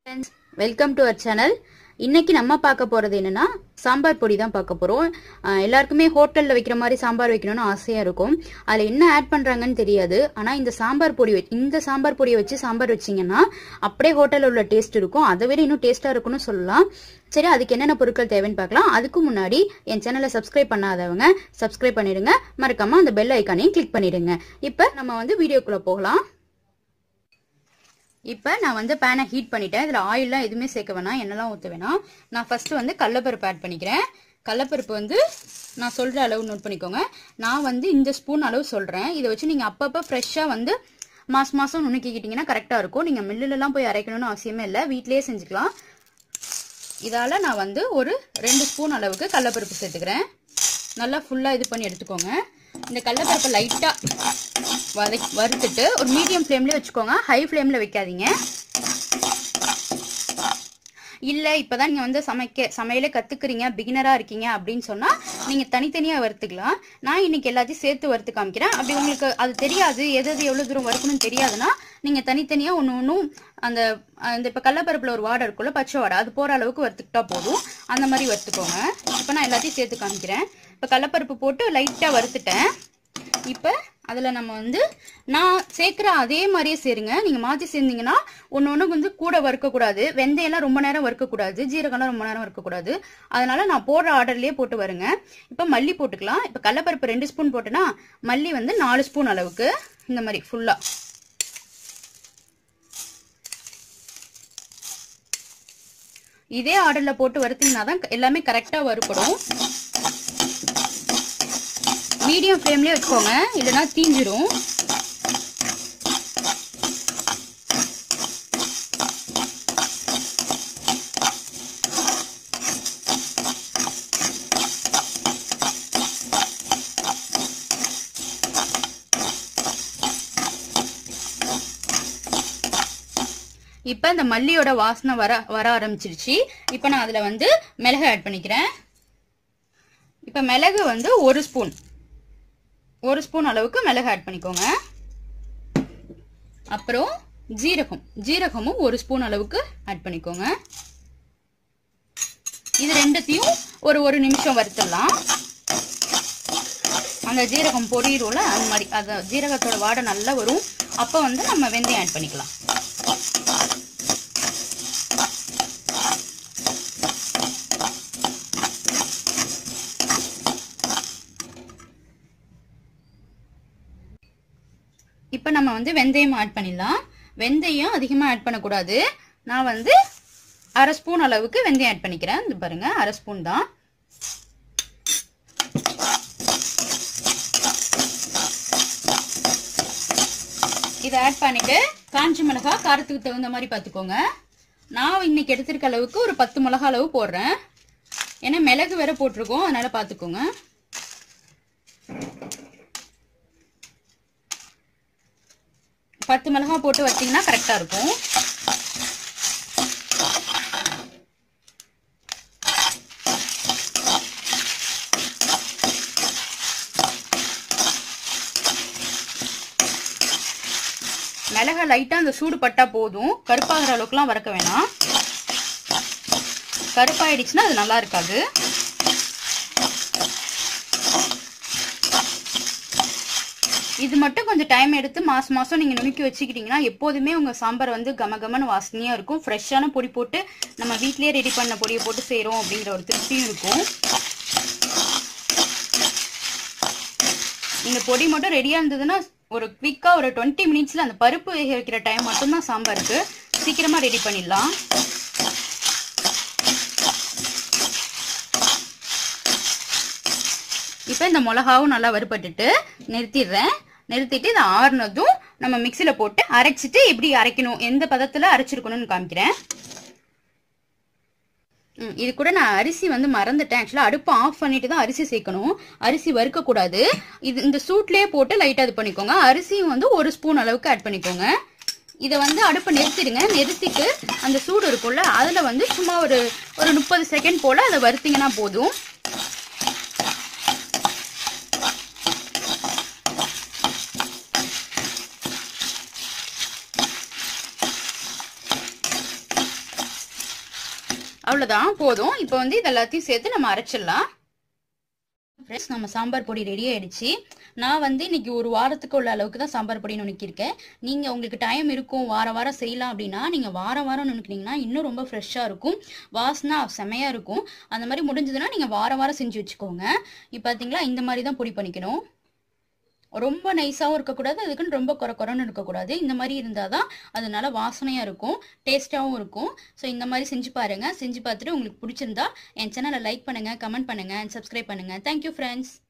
friends welcome to our channel இன்னைக்கு நம்ம பார்க்க போறது என்னன்னா சாம்பார் பொடி தான் பார்க்க போறோம் அஹ் எல்லாருக்குமே ஹோட்டல்ல வைக்கிற மாதிரி சாம்பார் வைக்கணும்னு ஆசையா இருக்கும் அதுல என்ன ஆட் பண்றாங்கன்னு தெரியாது ஆனா இந்த சாம்பார் பொடி வச்சு- இந்த சாம்பார் பொடியை வச்சு சாம்பார் வச்சீங்கன்னா அப்படியே ஹோட்டல்ல உள்ள டேஸ்ட் இருக்கும் அதை விட இன்னும் டேஸ்டா இருக்கும்னு சொல்லலாம் சரி அதுக்கு என்னென்ன பொருட்கள் தேவைன்னு பார்க்கலாம் அதுக்கு முன்னாடி என் சேனலை சப்ஸ்கிரைப் பண்ணாதவங்க சப்ஸ்கிரைப் பண்ணிடுங்க மறக்காம அந்த பெல் ஐக்கானையும் கிளிக் பண்ணிடுங்க இப்போ நம்ம வந்து வீடியோக்குள்ள போகலாம் இப்போ நான் வந்து பேனை ஹீட் பண்ணிட்டேன் இதில் ஆயிலெலாம் எதுவுமே சேர்க்க வேணாம் எண்ணெய்லாம் ஊற்ற வேணாம் நான் ஃபஸ்ட்டு வந்து கடலப்பருப்பு ஆட் பண்ணிக்கிறேன் கடலப்பருப்பு வந்து நான் சொல்கிற அளவு நோட் பண்ணிக்கோங்க நான் வந்து இந்த ஸ்பூன் அளவு சொல்கிறேன் இதை வச்சு நீங்கள் அப்பப்போ ஃப்ரெஷ்ஷாக வந்து மாதம் மாதம் நுணுக்கிக்கிட்டிங்கன்னா கரெக்டாக இருக்கும் நீங்கள் மில்லுலலாம் போய் அரைக்கணும்னு அவசியமே இல்லை வீட்டிலேயே செஞ்சுக்கலாம் இதால் நான் வந்து ஒரு ரெண்டு ஸ்பூன் அளவுக்கு கடலப்பருப்பு சேர்த்துக்கிறேன் நல்லா ஃபுல்லாக இது பண்ணி எடுத்துக்கோங்க இந்த கடலப்பருப்பை லைட்டாக வதை வறுத்துட்டு ஒரு மீடியம் ஃப்ளேம்லேயே வச்சுக்கோங்க ஹை ஃப்ளேமில் வைக்காதீங்க இல்லை இப்போதான் நீங்கள் வந்து சமைக்க சமையலே கற்றுக்குறீங்க பிகினராக இருக்கீங்க அப்படின்னு சொன்னால் நீங்கள் தனித்தனியாக வறுத்துக்கலாம் நான் இன்னைக்கு எல்லாத்தையும் சேர்த்து வறுத்து காமிக்கிறேன் அப்படி உங்களுக்கு அது தெரியாது எது எது எவ்வளோ தூரம் வறுக்கணும்னு தெரியாதுன்னா நீங்கள் தனித்தனியாக ஒன்று ஒன்றும் அந்த அந்த இப்போ கடலப்பருப்பில் ஒரு வாடை இருக்குல்ல பச்சை வாடை அது போகிற அளவுக்கு வறுத்துக்கிட்டா போதும் அந்த மாதிரி வறுத்துக்கோங்க இப்போ நான் எல்லாத்தையும் சேர்த்து காமிக்கிறேன் இப்போ கடலப்பருப்பு போட்டு லைட்டாக வறுத்துட்டேன் இப்போ அதில் நம்ம வந்து நான் சேர்க்குற அதே மாதிரியே சேருங்க நீங்கள் மாற்றி சேர்ந்தீங்கன்னா ஒன்று ஒன்று வந்து கூட வறுக்கக்கூடாது வெந்தயம்லாம் ரொம்ப நேரம் வறுக்கக்கூடாது ஜீரகம்லாம் ரொம்ப நேரம் வறுக்கக்கூடாது அதனால நான் போடுற ஆர்டர்லேயே போட்டு வருங்க இப்போ மல்லி போட்டுக்கலாம் இப்போ கடலப்பருப்பு ரெண்டு ஸ்பூன் போட்டேன்னா மல்லி வந்து நாலு ஸ்பூன் அளவுக்கு இந்த மாதிரி ஃபுல்லாக இதே ஆர்டரில் போட்டு வறுத்தீங்கன்னா தான் எல்லாமே கரெக்டாக வறுப்படும் மீடியம் ஃப்ளேம்லேயே வச்சுக்கோங்க இல்லைன்னா தீஞ்சிரும் இப்போ இந்த மல்லியோட வாசனை வர வர ஆரம்பிச்சிருச்சு இப்போ நான் அதில் வந்து மிளகு ஆட் பண்ணிக்கிறேன் இப்போ மிளகு வந்து ஒரு ஸ்பூன் ஒரு ஸ்பூன் அளவுக்கு மிளகு ஆட் பண்ணிக்கோங்க அப்புறம் ஜீரகம் ஜீரகமும் ஒரு ஸ்பூன் அளவுக்கு ஆட் பண்ணிக்கோங்க இது ரெண்டுத்தையும் ஒரு ஒரு நிமிஷம் வறுத்துடலாம் அந்த ஜீரகம் பொரியிடும்ல அந்த மாதிரி அது ஜீரகத்தோட வாடை நல்லா வரும் அப்போ வந்து நம்ம வெந்தயம் ஆட் பண்ணிக்கலாம் இப்போ நம்ம வந்து வெந்தயம் ஆட் பண்ணிடலாம் வெந்தயம் அதிகமாக ஆட் பண்ணக்கூடாது நான் வந்து அரை ஸ்பூன் அளவுக்கு வெந்தயம் ஆட் பண்ணிக்கிறேன் இது பாருங்க அரை ஸ்பூன் தான் இதை ஆட் பண்ணிட்டு காஞ்சி மிளகா காரத்துக்கு தகுந்த மாதிரி பார்த்துக்கோங்க நான் இன்னைக்கு எடுத்திருக்க அளவுக்கு ஒரு பத்து மிளகா அளவு போடுறேன் ஏன்னா மிளகு வேற போட்டிருக்கோம் அதனால பார்த்துக்கோங்க பத்து மிளகா போட்டு வச்சிங்கன்னா கரெக்டாக இருக்கும் மிளகா லைட்டாக அந்த சூடு பட்டா போதும் கருப்பாகிற அளவுக்குலாம் வறக்க வேணாம் கருப்பாயிடுச்சுன்னா அது நல்லா இருக்காது இது மட்டும் கொஞ்சம் டைம் எடுத்து மாசம் மாசம் நீங்க நுணுக்கி வச்சுக்கிட்டீங்கன்னா எப்போதுமே உங்க சாம்பார் வந்து கம கமன்னு வாசனையா இருக்கும் ஃப்ரெஷ்ஷான பொடி போட்டு நம்ம வீட்லயே ரெடி பண்ண பொடியை போட்டு செய்றோம் அப்படிங்கிற ஒரு திருப்தியும் இருக்கும் இந்த பொடி மட்டும் ரெடியா இருந்ததுன்னா ஒரு குவிக்கா ஒரு டுவெண்ட்டி மினிட்ஸ்ல அந்த பருப்பு வேக வைக்கிற டைம் மட்டும்தான் சாம்பாருக்கு சீக்கிரமா ரெடி பண்ணிடலாம் இப்போ இந்த மிளகாவும் நல்லா வறுபட்டுட்டு நிறுத்திடுறேன் நிறுத்திட்டு இதை ஆறுனதும் நம்ம மிக்சியில் போட்டு அரைச்சிட்டு எப்படி அரைக்கணும் எந்த பதத்தில் அரைச்சிருக்கணும்னு காமிக்கிறேன் ம், இது கூட நான் அரிசி வந்து மறந்துட்டேன் ஆக்சுவலாக அடுப்பு ஆஃப் பண்ணிட்டு தான் அரிசி சேர்க்கணும் அரிசி வறுக்கக்கூடாது இது இந்த சூட்லேயே போட்டு லைட்டாக இது பண்ணிக்கோங்க அரிசியும் வந்து ஒரு ஸ்பூன் அளவுக்கு ஆட் பண்ணிக்கோங்க இதை வந்து அடுப்பை நிறுத்திடுங்க நிறுத்திட்டு அந்த சூடு இருக்கும்ல அதில் வந்து சும்மா ஒரு ஒரு முப்பது செகண்ட் போல் அதை வறுத்தீங்கன்னா போதும் அவ்வளோதான் போதும் இப்போ வந்து இது எல்லாத்தையும் சேர்த்து நம்ம அரைச்சிடலாம் ஃப்ரெண்ட்ஸ் நம்ம சாம்பார் பொடி ரெடி ஆயிடுச்சு நான் வந்து இன்னைக்கு ஒரு வாரத்துக்கு உள்ள அளவுக்கு தான் சாம்பார் பொடி நுணுக்கியிருக்கேன் நீங்கள் உங்களுக்கு டைம் இருக்கும் வார வாரம் செய்யலாம் அப்படின்னா நீங்கள் வாரம் வாரம் நுணுக்கினீங்கன்னா இன்னும் ரொம்ப ஃப்ரெஷ்ஷாக இருக்கும் வாசனா செமையாக இருக்கும் அந்த மாதிரி முடிஞ்சதுன்னா நீங்கள் வாரம் வாரம் செஞ்சு வச்சுக்கோங்க இப்போ பார்த்தீங்களா இந்த மாதிரி தான் பொடி பண்ணிக்கணும் ரொம்ப நைஸாகவும் இருக்கக்கூடாது அதுக்குன்னு ரொம்ப குறை குறைன்னு இருக்கக்கூடாது இந்த மாதிரி இருந்தால் தான் அதனால வாசனையாக இருக்கும் டேஸ்ட்டாகவும் இருக்கும் ஸோ இந்த மாதிரி செஞ்சு பாருங்கள் செஞ்சு பார்த்துட்டு உங்களுக்கு பிடிச்சிருந்தா என் சேனலை லைக் பண்ணுங்கள் கமெண்ட் பண்ணுங்கள் அண்ட் சப்ஸ்கிரைப் பண்ணுங்கள் தேங்க்யூ ஃப்ரெண்ட்ஸ்